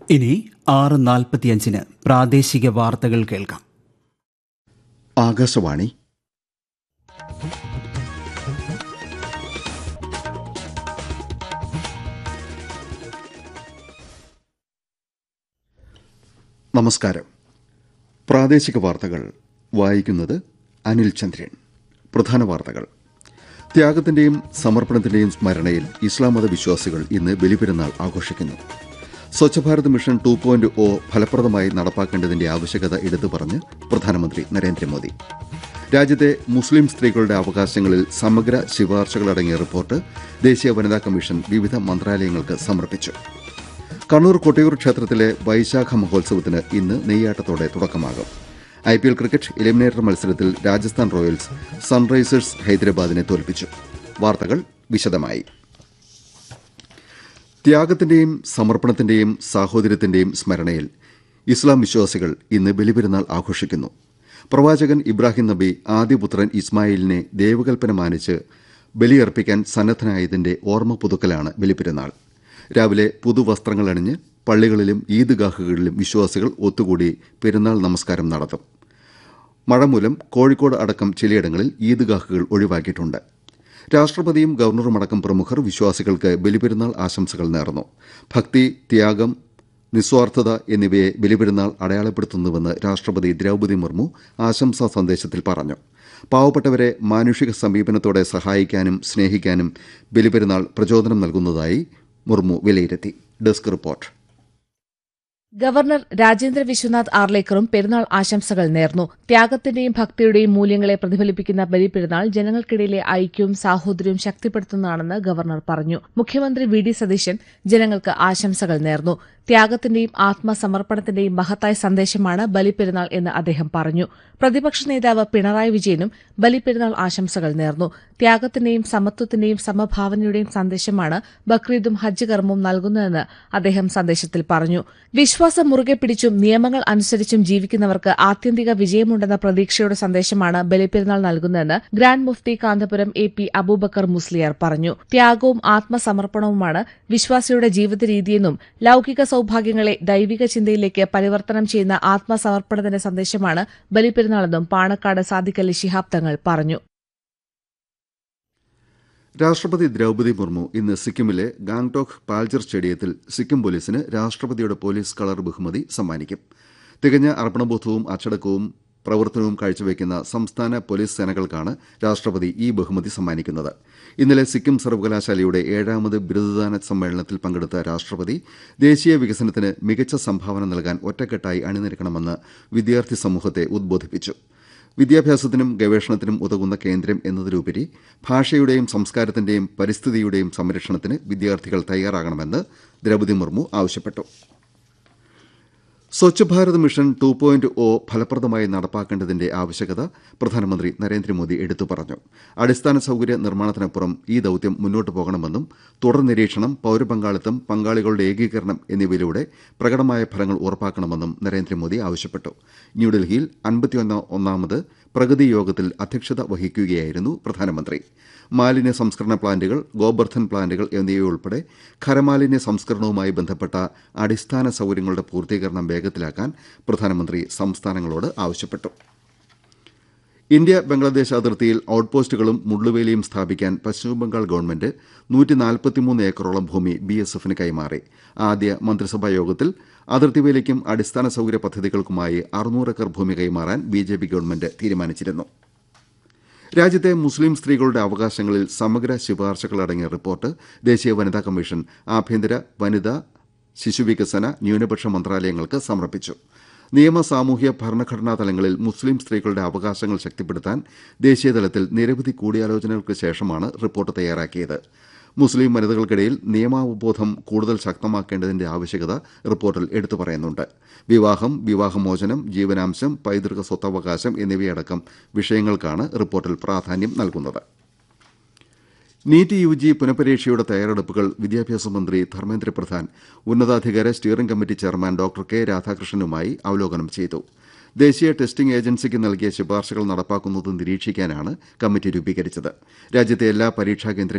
ഇനി ആറ് നാൽപ്പത്തിയഞ്ചിന് പ്രാദേശിക വാർത്തകൾ കേൾക്കാം ആകാശവാണി നമസ്കാരം പ്രാദേശിക വാർത്തകൾ വായിക്കുന്നത് അനിൽ ചന്ദ്രൻ പ്രധാന വാർത്തകൾ ത്യാഗത്തിന്റെയും സമർപ്പണത്തിന്റെയും സ്മരണയിൽ ഇസ്ലാം മത വിശ്വാസികൾ ഇന്ന് ബലിപെരുന്നാൾ ആഘോഷിക്കുന്നു Swachh Bharat mission two point O ഫലപ്രദമായി നടപ്പാക്കേണ്ടതിന്റെ ആവശ്യകത എടുത്തു പറഞ്ഞ് പ്രധാനമന്ത്രി നരേന്ദ്രമോദി രാജ്യത്തെ മുസ്ലിം സ്ത്രീകളുടെ അവകാശങ്ങളിൽ സമഗ്ര ശുപാർശകളടങ്ങിയ റിപ്പോർട്ട് ദേശീയ വനിതാ കമ്മീഷൻ വിവിധ മന്ത്രാലയങ്ങൾക്ക് സമർപ്പിച്ചു കണ്ണൂർ കൊട്ടിയൂർ ക്ഷേത്രത്തിലെ വൈശാഖ മഹോത്സവത്തിന് ഇന്ന് നെയ്യാട്ടത്തോടെ തുടക്കമാകും I P L cricket eliminator മത്സരത്തിൽ രാജസ്ഥാൻ റോയൽസ് സൺറൈസേഴ്സ് ഹൈദരാബാദിനെ തോൽപ്പിച്ചു വാർത്തകൾ വിശദമായി ത്യാഗത്തിന്റെയും സമർപ്പണത്തിന്റെയും സാഹോദര്യത്തിന്റെയും സ്മരണയിൽ ഇസ്ലാം വിശ്വാസികൾ ഇന്ന് ബലിപെരുന്നാൾ ആഘോഷിക്കുന്നു പ്രവാചകൻ ഇബ്രാഹിം നബി ആദ്യപുത്രൻ ഇസ്മായിലിനെ ദൈവകൽപ്പന മാനിച്ച് ബലിയർപ്പിക്കാൻ സന്നദ്ധനായതിന്റെ ഓർമ്മ പുതുക്കലാണ് ബലിപെരുന്നാൾ രാവിലെ പുതുവസ്ത്രങ്ങൾ അണിഞ്ഞ് പള്ളികളിലും ഈദ്ഗാഹുകളിലും വിശ്വാസികൾ ഒത്തുകൂടി പെരുന്നാൾ നമസ്കാരം നടത്തും മഴ മൂലം കോഴിക്കോട് അടക്കം ചിലയിടങ്ങളിൽ ഈദ്ഗാഹുകൾ ഒഴിവാക്കിയിട്ടുണ്ട് രാഷ്ട്രപതിയും ഗവർണറുമടക്കം പ്രമുഖർ വിശ്വാസികൾക്ക് ബലിപെരുന്നാൾ ആശംസകൾ നേർന്നു ഭക്തി ത്യാഗം നിസ്വാർത്ഥത എന്നിവയെ ബലിപെരുന്നാൾ അടയാളപ്പെടുത്തുന്നുവെന്ന് രാഷ്ട്രപതി ദ്രൌപദി മുർമു ആശംസാ സന്ദേശത്തിൽ പറഞ്ഞു പാവപ്പെട്ടവരെ മാനുഷിക സമീപനത്തോടെ സഹായിക്കാനും സ്നേഹിക്കാനും ബലിപെരുന്നാൾ പ്രചോദനം നൽകുന്നതായി മുർമു വിലയിരുത്തി desk report governor Rajendra Vishwanath ആർലേക്കറും പെരുന്നാൾ ആശംസകൾ നേർന്നു ത്യാഗത്തിന്റെയും ഭക്തിയുടെയും മൂല്യങ്ങളെ പ്രതിഫലിപ്പിക്കുന്ന ബലിപെരുന്നാൾ ജനങ്ങൾക്കിടയിലെ ഐക്യവും സാഹോദര്യവും ശക്തിപ്പെടുത്തുന്നതാണെന്ന് ഗവർണർ പറഞ്ഞു മുഖ്യമന്ത്രി വി ഡി സതീശൻ ജനങ്ങൾക്ക് ആശംസകൾ നേർന്നു ത്യാഗത്തിന്റെയും ആത്മസമർപ്പണത്തിന്റെയും മഹത്തായ സന്ദേശമാണ് ബലിപെരുന്നാൾ എന്ന് അദ്ദേഹം പറഞ്ഞു പ്രതിപക്ഷ നേതാവ് പിണറായി വിജയനും ബലിപെരുന്നാൾ ആശംസകൾ നേർന്നു ത്യാഗത്തിന്റെയും സമത്വത്തിന്റെയും സമഭാവനയുടെയും സന്ദേശമാണ് ബക്രീദും ഹജ്ജ് കർമ്മവും നൽകുന്നതെന്ന് അദ്ദേഹം സന്ദേശത്തിൽ പറഞ്ഞു വിശ്വാസം മുറുകെ പിടിച്ചും നിയമങ്ങൾ അനുസരിച്ചും ജീവിക്കുന്നവർക്ക് ആത്യന്തിക വിജയമുണ്ടെന്ന പ്രതീക്ഷയുടെ സന്ദേശമാണ് ബലിപെരുന്നാൾ നൽകുന്നതെന്ന് ഗ്രാൻഡ് മുഫ്തി കാന്തപുരം എ പി അബൂബക്കർ മുസ്ലിയാർ പറഞ്ഞു ത്യാഗവും ആത്മസമർപ്പണവുമാണ് വിശ്വാസിയുടെ ജീവിത രീതിയെന്നും ലൌകിക സൌഭാഗ്യങ്ങളെ ദൈവിക ചിന്തയിലേക്ക് പരിവർത്തനം ചെയ്യുന്ന ആത്മസമർപ്പണത്തിന്റെ സന്ദേശമാണ് ബലിപെരുന്നാളെന്നും പാണക്കാട് സാദിഖലി ശിഹാബ് തങ്ങൾ പറഞ്ഞു രാഷ്ട്രപതി ദ്രൌപദി മുർമു ഇന്ന് സിക്കിമിലെ ഗാംഗ്ടോക്ക് പാൽജർ സ്റ്റേഡിയത്തിൽ സിക്കിം പോലീസിന് രാഷ്ട്രപതിയുടെ പോലീസ് കളർ ബഹുമതി സമ്മാനിക്കും തികഞ്ഞ അർപ്പണബോധവും അച്ചടക്കവും പ്രവർത്തനവും കാഴ്ചവെക്കുന്ന സംസ്ഥാന പോലീസ് സേനകൾക്കാണ് രാഷ്ട്രപതി ഈ ബഹുമതി സമ്മാനിക്കുന്നത് ഇന്നലെ സിക്കിം സർവകലാശാലയുടെ ഏഴാമത് ബിരുദദാന സമ്മേളനത്തിൽ പങ്കെടുത്ത രാഷ്ട്രപതി ദേശീയ വികസനത്തിന് മികച്ച സംഭാവന നൽകാൻ ഒറ്റക്കെട്ടായി അണിനിരക്കണമെന്ന് വിദ്യാർത്ഥി സമൂഹത്തെ ഉദ്ബോധിപ്പിച്ചു വിദ്യാഭ്യാസത്തിനും ഗവേഷണത്തിനും ഉതകുന്ന കേന്ദ്രം എന്നതിലുപരി ഭാഷയുടെയും സംസ്കാരത്തിന്റെയും പരിസ്ഥിതിയുടെയും സംരക്ഷണത്തിന് വിദ്യാർത്ഥികൾ തയ്യാറാകണമെന്ന് ദ്രൌപദി മുർമു ആവശ്യപ്പെട്ടു Swachh Bharat mission two point O ഫലപ്രദമായി നടപ്പാക്കേണ്ടതിന്റെ ആവശ്യകത പ്രധാനമന്ത്രി നരേന്ദ്രമോദി എടുത്തു പറഞ്ഞു അടിസ്ഥാന സൌകര്യ നിർമ്മാണത്തിനപ്പുറം ഈ ദൌത്യം മുന്നോട്ട് പോകണമെന്നും തുടർ നിരീക്ഷണം പൌരപങ്കാളിത്തം പങ്കാളികളുടെ ഏകീകരണം എന്നിവയിലൂടെ പ്രകടമായ ഫലങ്ങൾ ഉറപ്പാക്കണമെന്നും നരേന്ദ്രമോദി ആവശ്യപ്പെട്ടു ന്യൂഡൽഹിയിൽ അൻപത്തിയൊന്നാമത് പ്രഗതി യോഗത്തിൽ അധ്യക്ഷത വഹിക്കുകയായിരുന്നു പ്രധാനമന്ത്രി മാലിന്യ സംസ്കരണ പ്ലാന്റുകൾ ഗോബർദ്ധൻ പ്ലാന്റുകൾ എന്നിവയുൾപ്പെടെ ഖരമാലിന്യ സംസ്കരണവുമായി ബന്ധപ്പെട്ട അടിസ്ഥാന സൌകര്യങ്ങളുടെ പൂർത്തീകരണം വേഗത്തിലാക്കാൻ പ്രധാനമന്ത്രി സംസ്ഥാനങ്ങളോട് ആവശ്യപ്പെട്ടു ഇന്ത്യ ബംഗ്ലാദേശ് അതിർത്തിയിൽ ഔട്ട്പോസ്റ്റുകളും മുള്ളുവേലിയും സ്ഥാപിക്കാൻ പശ്ചിമബംഗാൾ ഗവൺമെന്റ് ഏക്കറോളം ഭൂമി ബിഎസ്എഫിന് കൈമാറി ആദ്യ മന്ത്രിസഭാ യോഗത്തിൽ അതിർത്തിവേലിക്കും അടിസ്ഥാന സൌകര്യ പദ്ധതികൾക്കുമായി അറുന്നൂറ് ഏക്കർ ഭൂമി കൈമാറാൻ ബിജെപി ഗവൺമെന്റ് തീരുമാനിച്ചിരുന്നു രാജ്യത്തെ മുസ്ലിം സ്ത്രീകളുടെ അവകാശങ്ങളിൽ സമഗ്ര ശുപാർശകളടങ്ങിയ റിപ്പോർട്ട് ദേശീയ വനിതാ കമ്മീഷൻ ആഭ്യന്തര വനിതാ ശിശുവികസന ന്യൂനപക്ഷ മന്ത്രാലയങ്ങൾക്ക് സമർപ്പിച്ചു നിയമ സാമൂഹ്യ ഭരണഘടനാ തലങ്ങളിൽ മുസ്ലിം സ്ത്രീകളുടെ അവകാശങ്ങൾ ശക്തിപ്പെടുത്താൻ ദേശീയതലത്തിൽ നിരവധി കൂടിയാലോചനകൾക്ക് ശേഷമാണ് റിപ്പോർട്ട് തയ്യാറാക്കിയത് മുസ്ലിം വനിതകൾക്കിടയിൽ നിയമാവബോധം കൂടുതൽ ശക്തമാക്കേണ്ടതിന്റെ ആവശ്യകത റിപ്പോർട്ടിൽ എടുത്തു പറയുന്നുണ്ട് വിവാഹം വിവാഹമോചനം ജീവനാംശം പൈതൃക സ്വത്തവകാശം എന്നിവയടക്കം വിഷയങ്ങൾക്കാണ് റിപ്പോർട്ടിൽ പ്രാധാന്യം നൽകുന്നത് നീറ്റ് യു ജി പുനഃപരീക്ഷയുടെ തയ്യാറെടുപ്പുകൾ വിദ്യാഭ്യാസ മന്ത്രി ധർമ്മേന്ദ്ര പ്രധാൻ ഉന്നതാധികാര steering committee chairman doctor K രാധാകൃഷ്ണനുമായി അവലോകനം ചെയ്തു ദേശീയ ടെസ്റ്റിംഗ് ഏജൻസിക്ക് നൽകിയ ശുപാർശകൾ നടപ്പാക്കുന്നത് നിരീക്ഷിക്കാനാണ് കമ്മിറ്റി രൂപീകരിച്ചത് രാജ്യത്തെ എല്ലാ പരീക്ഷാ കേന്ദ്രങ്ങളിലും